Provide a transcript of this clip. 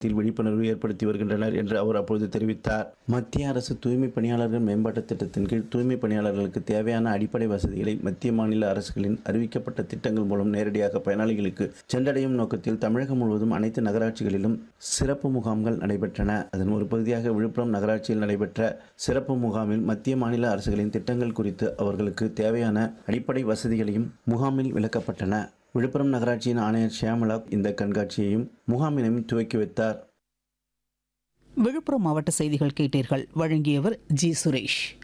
இதில் விழிப்புணர்வு ஏற்படுத்தி வருகின்றனர் என்று அவர் அப்பொழுது தெரிவித்தார் மத்திய அரசு தூய்மை பணியாளர்கள் மேம்பாட்டுத் திட்டத்தின் கீழ் தூய்மை பணியாளர்களுக்கு தேவையான அடிப்படை வசதிகளை மத்திய மாநில அரசுகளின் அறிவிக்கப்பட்ட திட்டங்கள் மூலம் நேரடியாக பயனாளிகளுக்கு சென்றடையும் நோக்கத்தில் தமிழகம் முழுவதும் அனைத்து நகராட்சிகளிலும் சிறப்பு முகாம்கள் நடைபெற்றன அதன் ஒரு பகுதியாக விழுப்புரம் நகராட்சியில் நடைபெற்ற சிறப்பு முகாமில் மத்திய மாநில அரசுகளின் திட்டங்கள் குறித்து அவர்களுக்கு தேவையான அடிப்படை வசதிகளையும் முகாமில் விளக்கப்பட்டன விழுப்புரம் நகராட்சியின் ஆணையர் ஷியாமலா இந்த கண்காட்சியையும் முகாமினையும் துவக்கி வைத்தார் விழுப்புரம் மாவட்ட செய்திகள் கேட்டீர்கள் வழங்கியவர் ஜி சுரேஷ்